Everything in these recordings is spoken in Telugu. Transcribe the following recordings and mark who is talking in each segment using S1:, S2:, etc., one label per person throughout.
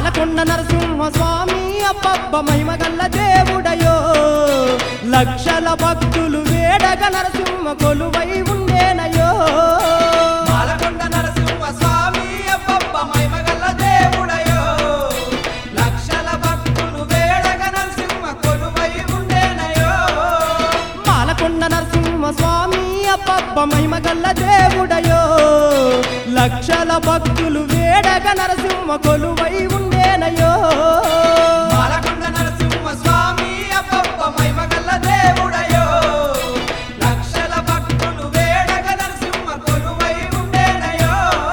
S1: మాలకొండ నరసింహ స్వామి అబ్బబ్బ మహిమగల్ల దేవుడయో లక్షల భక్తులు వేడగ నరసింహ కొలువై ఉండేనయో
S2: మాలకొండ నరసింహ స్వామి అబ్బబ్బ మహిమగల్ల దేవుడయో లక్షల భక్తులు వేడగ నరసింహ కొలువై ఉండేనయో
S1: మాలకొండ నరసింహ స్వామి అబ్బబ్బ మహిమగల్ల దేవుడయో లక్షల భక్తులు వేడగ నరసింహ కొలువై ఉండేనయో
S2: మాలకొండ నరసింహ స్వామి అబ్బబ్బ మహిమగల్ల దేవుడయో లక్షల భక్తులు వేడగ నరసింహ కొలువై ఉండేనయో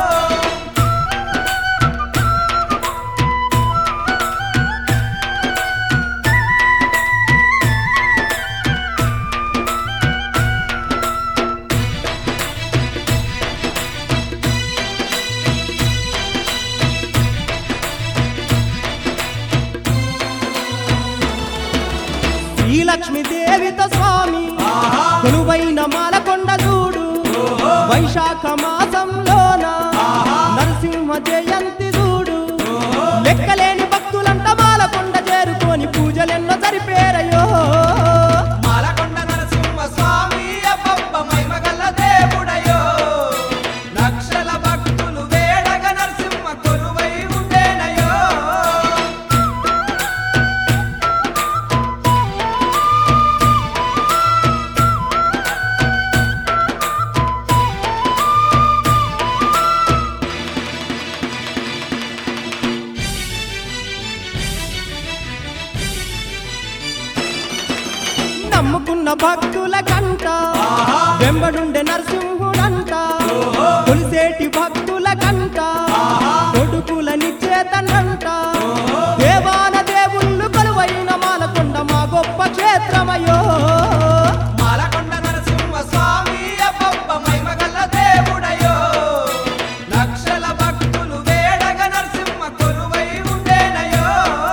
S1: శ్రీలక్ష్మి దేవిత స్వామి కొలువైన మాలకొండ చూడు వైశాఖ మాసంలోన నరసింహ జయంతి చూడు లెక్కలేని భక్తులంట మాలకొండ చేరుకొని పూజలెన్నో జరిపేరయ్యో
S2: మాలకొండ నరసింహ స్వామి అబ్బబ్బ మహిమగల్ల దేవుడయో లక్షల భక్తులు వేడగ నరసింహ కొలువై ఉండేనయో
S1: నమ్ముకున్న భక్తుల కంట వెంబడుండే నరసింహుడంట కొలిసేటి భక్తుల కంట కొడుకుల నిచేతనంట దేవాన దేవుళ్ళు కొలువైన మాలకొండ మా గొప్ప క్షేత్రమయో
S2: మాలకొండ నరసింహ స్వామి అబ్బబ్బ మహిమగల్ల దేవుడయో లక్షల భక్తులు వేడగ నరసింహ కొలువై ఉండేనయో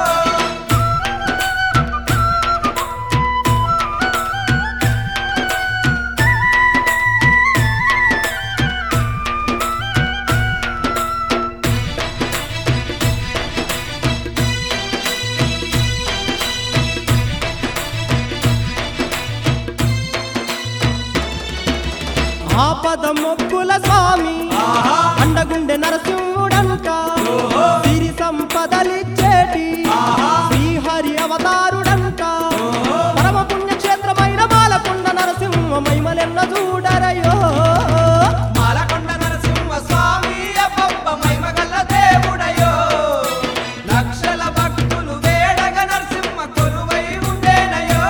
S1: ఆపద మొక్కుల స్వామి అండగుండె నరసింహుడంట సిరి సంపదలిచ్చేటి శ్రీహరి అవతారుడంట పరమ పుణ్యక్షేత్రమైన మాలకొండ నరసింహ మహిమలెన్న చూడరయో
S2: మాలకొండ నరసింహ స్వామి అబ్బబ్బ మహిమగల్ల దేవుడయో లక్షల భక్తులు వేడగ నరసింహ కొలువై ఉండేనయో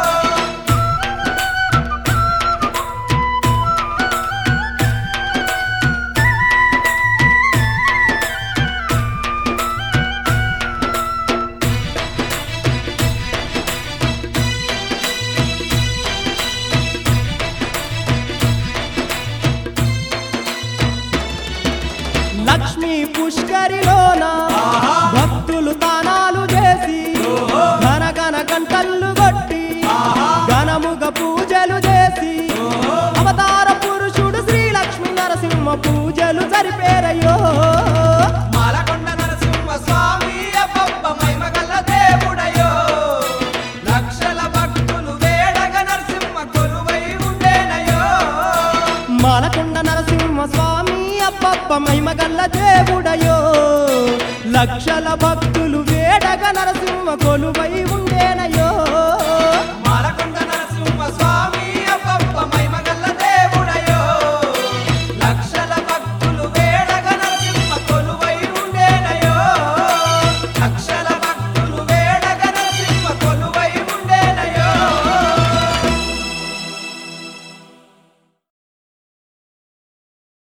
S1: లక్ష్మీ పుష్కరిలోన భక్తులు దానాలు చేసి ఘన ఘన గంటలు కొట్టి ఘనముగ పూజలు చేసి అవతార పురుషుడు శ్రీ లక్ష్మీ నరసింహ పూజలు జరిపేరయ్యో
S2: మాలకొండ నరసింహ స్వామి అబ్బబ్బ మహిమగల్ల దేవుడయో లక్షల భక్తులు వేడగ నరసింహ కొలువై ఉండేనయో
S1: మాలకొండ నరసింహ స్వామి అబ్బబ్బ మహిమగల్ల దేవుడయో లక్షల భక్తులు